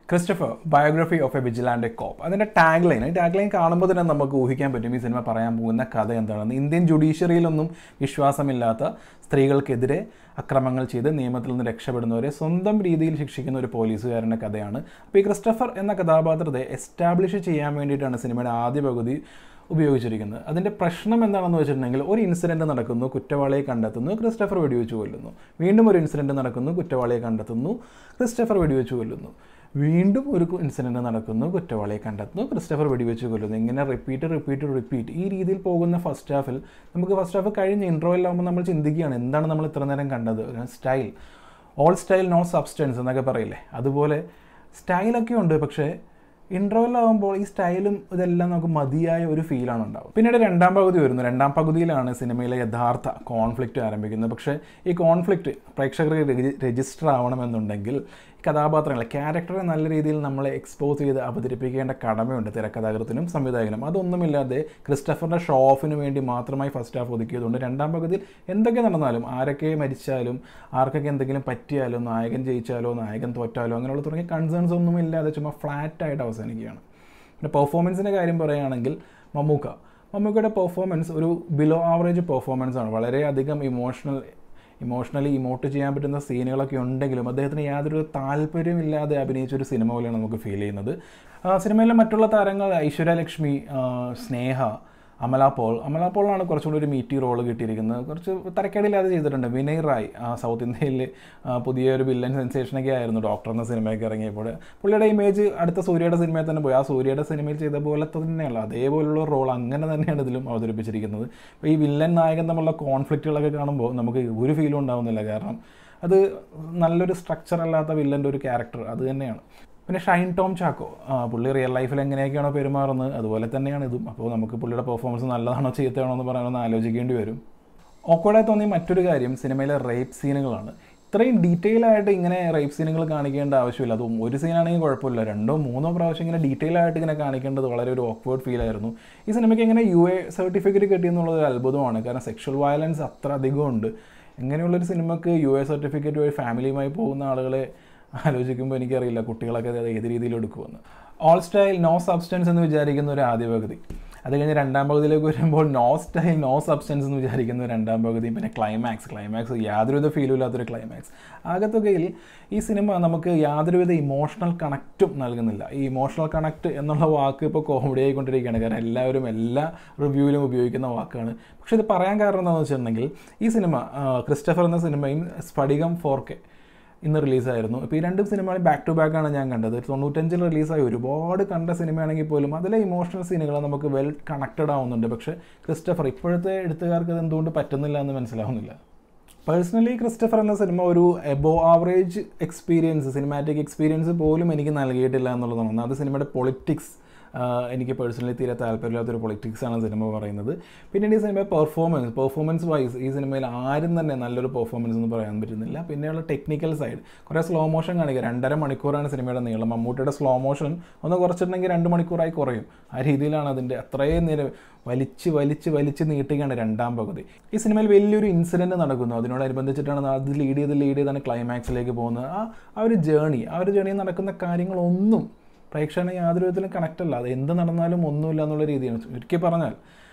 Christopher biography of a vigilante cop അതിൻ്റെ tag line ഈ tag line കാണുമ്പോൾ തന്നെ നമുക്ക് ഊഹിക്കാൻ പറ്റും ഈ സിനിമ പറയാൻ പോകുന്ന കഥ എന്താണെന്ന് ഇന്ത്യൻ ജുഡീഷ്യറിയിലൊന്നും വിശ്വാസമില്ലാത്ത സ്ത്രീകൾക്കെതിരെ അക്രമങ്ങൾ ചെയ്ത് നിയമത്തിൽ നിന്ന് രക്ഷപ്പെടുന്നവരെ സ്വന്തം രീതിയിൽ ശിക്ഷിക്കുന്ന ഒരു പോലീസുകാരൻ്റെ കഥയാണ് അപ്പോൾ ഈ ക്രിസ്റ്റഫർ എന്ന കഥാപാത്രത്തെ എസ്റ്റാബ്ലിഷ് ചെയ്യാൻ വേണ്ടിയിട്ടാണ് സിനിമയുടെ ആദ്യ പകുതി ഉപയോഗിച്ചിരിക്കുന്നത് അതിൻ്റെ പ്രശ്നം എന്താണെന്ന് വെച്ചിട്ടുണ്ടെങ്കിൽ ഒരു ഇൻസിഡൻറ്റ് നടക്കുന്നു കുറ്റവാളിയെ കണ്ടെത്തുന്നു ക്രിസ്റ്റഫർ വെടിവെച്ച് കൊല്ലുന്നു വീണ്ടും ഒരു ഇൻസിഡൻറ്റ് നടക്കുന്നു കുറ്റവാളിയെ കണ്ടെത്തുന്നു ക്രിസ്റ്റഫർ വെടിവെച്ച് കൊല്ലുന്നു വീണ്ടും ഒരു ഇൻസിഡൻറ്റ് നടക്കുന്നു കുറ്റവാളിയെ കണ്ടെത്തുന്നു ക്രിസ്റ്റഫർ വെടിവെച്ച് കൊല്ലുന്നു ഇങ്ങനെ റിപ്പീറ്റ് റിപ്പീറ്റ് റിപ്പീറ്റ് ഈ രീതിയിൽ പോകുന്ന ഫസ്റ്റ് ഹാഫിൽ നമുക്ക് ഫസ്റ്റ് ഹാഫ് കഴിഞ്ഞ് ഇൻട്രോയിലാകുമ്പോൾ നമ്മൾ ചിന്തിക്കുകയാണ് എന്താണ് നമ്മൾ ഇത്ര നേരം കണ്ടത് style all style no substance എന്നൊക്കെ പറയില്ലേ അതുപോലെ സ്റ്റൈലൊക്കെ ഉണ്ട് പക്ഷേ ഇൻ്റർവെല്ലാകുമ്പോൾ ഈ സ്റ്റൈലും ഇതെല്ലാം നമുക്ക് മതിയായ ഒരു ഫീലാണ് ഉണ്ടാവും പിന്നീട് രണ്ടാം പകുതി വരുന്നു രണ്ടാം പകുതിയിലാണ് സിനിമയിലെ യഥാർത്ഥ കോൺഫ്ലിക്റ്റ് ആരംഭിക്കുന്നത് പക്ഷേ ഈ കോൺഫ്ലിക്റ്റ് പ്രേക്ഷകർക്ക് രജിസ്റ്റർ ആവണമെന്നുണ്ടെങ്കിൽ കഥാപാത്രങ്ങളെ ക്യാരക്ടറെ നല്ല രീതിയിൽ നമ്മളെ എക്സ്പോസ് ചെയ്ത് അവതരിപ്പിക്കേണ്ട കടമയുണ്ട് തിരക്കഥാകൃത്തിനും സംവിധായകനും അതൊന്നുമില്ലാതെ ക്രിസ്റ്റഫറിൻ്റെ ഷോ ഓഫിന് വേണ്ടി മാത്രമായി ഫസ്റ്റ് ഹാഫ് ഒതുക്കിയതുകൊണ്ട് രണ്ടാം പകുതിയിൽ എന്തൊക്കെ നടന്നാലും ആരൊക്കെ മരിച്ചാലും ആർക്കൊക്കെ എന്തെങ്കിലും പറ്റിയാലോ നായകൻ ജയിച്ചാലോ നായകൻ തോറ്റാലോ അങ്ങനെയുള്ള തുടങ്ങിയ കൺസേൺസ് ഒന്നും ഇല്ലാതെ ചുമ്മാ ഫ്ലാറ്റായിട്ട് അവസാനിക്കുകയാണ് പിന്നെ പെർഫോമൻസിൻ്റെ കാര്യം പറയുകയാണെങ്കിൽ മമ്മൂക്ക മമ്മൂക്കയുടെ പെർഫോമൻസ് ഒരു ബിലോ ആവറേജ് പെർഫോമൻസ് ആണ് വളരെയധികം ഇമോഷണൽ ഇമോഷണലി ഇമോട്ട് ചെയ്യാൻ പറ്റുന്ന സീനുകളൊക്കെ ഉണ്ടെങ്കിലും അദ്ദേഹത്തിന് യാതൊരു താല്പര്യമില്ലാതെ അഭിനയിച്ച ഒരു സിനിമ പോലെയാണ് നമുക്ക് ഫീൽ ചെയ്യുന്നത് സിനിമയിലെ മറ്റുള്ള താരങ്ങൾ ഐശ്വര്യലക്ഷ്മി സ്നേഹ അമല പോൾ അമല പോളാണ് കുറച്ചുകൂടി ഒരു മീറ്റി റോൾ കിട്ടിയിരിക്കുന്നത് കുറച്ച് തരക്കേടില്ലാതെ ചെയ്തിട്ടുണ്ട് വിനയ് റായ് സൗത്ത് ഇന്ത്യയിൽ പുതിയൊരു വില്ലൻ സെൻസേഷനൊക്കെ ആയിരുന്നു ഡോക്ടർ എന്ന സിനിമയൊക്കെ ഇറങ്ങിയപ്പോൾ പുള്ളിയുടെ ഇമേജ് അടുത്ത സൂര്യയുടെ സിനിമയിൽ തന്നെ പോയി ആ സൂര്യയുടെ സിനിമയിൽ ചെയ്ത പോലെ തന്നെയുള്ള അതേപോലുള്ള റോൾ അങ്ങനെ തന്നെയാണ് ഇതിലും അവതരിപ്പിച്ചിരിക്കുന്നത് അപ്പോൾ ഈ വില്ലൻ നായകൻ തമ്മിലുള്ള കോൺഫ്ലിക്റ്റുകളൊക്കെ കാണുമ്പോൾ നമുക്ക് ഒരു ഫീലും ഉണ്ടാവുന്നില്ല കാരണം അത് നല്ലൊരു സ്ട്രക്ചർ അല്ലാത്ത വില്ലൻ്റെ ഒരു ക്യാരക്ടർ അത് തന്നെയാണ് പിന്നെ ഷൈൻ ടോം ചാക്കോ പുള്ളി റിയൽ ലൈഫിൽ എങ്ങനെയൊക്കെയാണോ പെരുമാറുന്നത് അതുപോലെ തന്നെയാണ് ഇതും അപ്പോൾ നമുക്ക് പുള്ളിയുടെ പെർഫോമൻസ് നല്ലതാണോ ചീത്തയാണോ എന്ന് പറയാനൊന്ന് ആലോചിക്കേണ്ടി വരും ഓക്കോടായി തോന്നിയ മറ്റൊരു കാര്യം സിനിമയിലെ റേപ്പ് സീനുകളാണ് ഇത്രയും ഡീറ്റെയിൽ ആയിട്ട് ഇങ്ങനെ റേപ്പ് സീനുകൾ കാണിക്കേണ്ട ആവശ്യമില്ല അതും ഒരു സീനാണെങ്കിൽ കുഴപ്പമില്ല രണ്ടോ മൂന്നോ പ്രാവശ്യം ഇങ്ങനെ ഡീറ്റെയിൽ ആയിട്ട് ഇങ്ങനെ കാണിക്കേണ്ടത് വളരെ ഒരു ഓക്വേർഡ് ഫീൽ ആയിരുന്നു ഈ സിനിമയ്ക്ക് എങ്ങനെ യു എ സർട്ടിഫിക്കറ്റ് കിട്ടിയെന്നുള്ളത് ഒരു അത്ഭുതമാണ് കാരണം സെക്ഷൽ വയലൻസ് അത്ര അധികമുണ്ട് ഇങ്ങനെയുള്ളൊരു സിനിമക്ക് യു എ സർട്ടിഫിക്കറ്റ് വഴി ഫാമിലിയുമായി പോകുന്ന ആളുകളെ ആലോചിക്കുമ്പോൾ എനിക്കറിയില്ല കുട്ടികളൊക്കെ അത് ഏത് രീതിയിൽ എടുക്കുമെന്ന് ഓൾ സ്റ്റൈൽ നോ സബ്സ്റ്റൻസ് എന്ന് വിചാരിക്കുന്ന ഒരു ആദ്യ പകുതി അത് കഴിഞ്ഞ് രണ്ടാം പകുതിയിലേക്ക് വരുമ്പോൾ നോ സ്റ്റൈൽ നോ സബ്സ്റ്റൻസ് എന്ന് വിചാരിക്കുന്ന രണ്ടാം പകുതിയും പിന്നെ ക്ലൈമാക്സ് ക്ലൈമാക്സ് യാതൊരുവിധ ഫീലും ഇല്ലാത്തൊരു ക്ലൈമാക്സ് ആകത്തുകയിൽ ഈ സിനിമ നമുക്ക് യാതൊരുവിധ ഇമോഷണൽ കണക്റ്റും നൽകുന്നില്ല ഈ ഇമോഷണൽ കണക്റ്റ് എന്നുള്ള വാക്ക് ഇപ്പോൾ കോമഡി ആയിക്കൊണ്ടിരിക്കുകയാണ് കാരണം എല്ലാവരും എല്ലാ റിവ്യൂവിലും ഉപയോഗിക്കുന്ന വാക്കാണ് പക്ഷേ ഇത് പറയാൻ കാരണം എന്താണെന്ന് വെച്ചിട്ടുണ്ടെങ്കിൽ ഈ സിനിമ ക്രിസ്റ്റഫർ എന്ന സിനിമയും സ്ഫടികം ഫോർ കെ ഇന്ന് റിലീസായിരുന്നു ഇപ്പോൾ ഈ രണ്ട് സിനിമകളും ബാക്ക് ടു ബാക്ക് ആണ് ഞാൻ കണ്ടത് തൊണ്ണൂറ്റഞ്ചിൽ റിലീസായി ഒരുപാട് കണ്ട സിനിമയാണെങ്കിൽ പോലും അതിലെ ഇമോഷണൽ സീനുകൾ നമുക്ക് വെൽ കണക്റ്റഡ് ആവുന്നുണ്ട് പക്ഷേ ക്രിസ്റ്റഫർ ഇപ്പോഴത്തെ എഴുത്തുകാർക്ക് അത് എന്തുകൊണ്ട് പറ്റുന്നില്ല എന്ന് മനസ്സിലാവുന്നില്ല പേഴ്സണലി ക്രിസ്റ്റഫർ എന്ന സിനിമ ഒരു above average experience cinematic experience പോലും എനിക്ക് നൽകിയിട്ടില്ല എന്നുള്ളതാണ് അത് സിനിമയുടെ പൊളിറ്റിക്സ് എനിക്ക് പേഴ്സണലി തീരെ താല്പര്യമില്ലാത്തൊരു പൊളിറ്റിക്സ് ആണ് സിനിമ പറയുന്നത് പിന്നീട് ഈ സിനിമ പെർഫോമൻസ് പെർഫോമൻസ് വൈസ് ഈ സിനിമയിൽ ആരും തന്നെ നല്ലൊരു പെർഫോമൻസ് എന്ന് പറയാൻ പറ്റുന്നില്ല പിന്നെയുള്ള ടെക്നിക്കൽ സൈഡ് കുറേ സ്ലോ മോഷൻ കാണിക്കുക രണ്ടര മണിക്കൂറാണ് സിനിമയുടെ നീളം മമ്മൂട്ടിയുടെ സ്ലോ മോഷൻ ഒന്ന് കുറച്ചിട്ടുണ്ടെങ്കിൽ രണ്ട് മണിക്കൂറായി കുറയും ആ രീതിയിലാണ് അതിൻ്റെ അത്രയും നേരം വലിച്ച് വലിച്ച് വലിച്ച് നീട്ടുകയാണ് രണ്ടാം പകുതി ഈ സിനിമയിൽ വലിയൊരു ഇൻസിഡൻറ്റ് നടക്കുന്നു അതിനോടനുബന്ധിച്ചിട്ടാണ് അത് ലീഡ് ചെയ്ത് ലീഡ് ചെയ്താണ് ക്ലൈമാക്സിലേക്ക് പോകുന്നത് ആ ആ ഒരു ജേണി ആ ഒരു ജേണിയിൽ നടക്കുന്ന കാര്യങ്ങളൊന്നും പ്രേക്ഷകനെ യാതൊരു വിധത്തിലും കണക്റ്റ് അല്ല അത് എന്ത് നടന്നാലും ഒന്നുമില്ല എന്നുള്ള രീതിയാണ് ചുരുക്കി പറഞ്ഞാൽ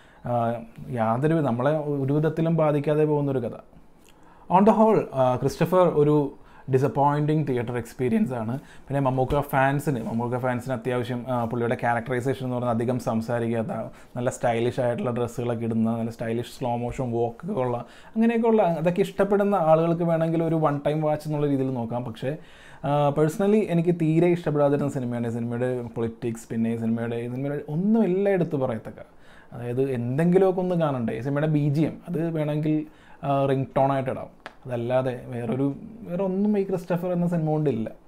യാതൊരു നമ്മളെ ഒരു വിധത്തിലും ബാധിക്കാതെ പോകുന്നൊരു കഥ ഓൺ ദ ഹോൾ ക്രിസ്റ്റഫർ ഒരു ഡിസപ്പോയിൻറ്റിങ് തിയേറ്റർ എക്സ്പീരിയൻസ് ആണ് പിന്നെ മമ്മൂക്ക ഫാൻസിന് മമ്മൂക്ക ഫാൻസിന് അത്യാവശ്യം പുള്ളിയുടെ ക്യാരക്ടറൈസേഷൻ എന്ന് പറഞ്ഞാൽ അധികം സംസാരിക്കാത്ത നല്ല സ്റ്റൈലിഷ് ആയിട്ടുള്ള ഡ്രസ്സുകളൊക്കെ ഇടുന്ന നല്ല സ്റ്റൈലിഷ് സ്ലോ മോഷൻ വോക്കൊക്കെ ഉള്ള അങ്ങനെയൊക്കെ ഉള്ള അതൊക്കെ ഇഷ്ടപ്പെടുന്ന ആളുകൾക്ക് വേണമെങ്കിൽ ഒരു വൺ ടൈം വാച്ച് എന്നുള്ള രീതിയിൽ നോക്കാം പക്ഷേ പേഴ്സണലി എനിക്ക് തീരെ ഇഷ്ടപ്പെടാതിരുന്ന സിനിമയാണ് സിനിമയുടെ പൊളിറ്റിക്സ് പിന്നെ സിനിമയുടെ സിനിമയുടെ ഒന്നും എല്ലാം എടുത്ത് പറയത്തക്ക അതായത് എന്തെങ്കിലുമൊക്കെ ഒന്ന് കാണണ്ടേ സിനിമയുടെ ബി ജി എം അത് വേണമെങ്കിൽ റിംഗ് ടോണായിട്ട് ഇടാം അതല്ലാതെ വേറൊരു വേറെ ഒന്നും ഈ ക്രിസ്റ്റഫർ എന്ന സിനിമ കൊണ്ടില്ല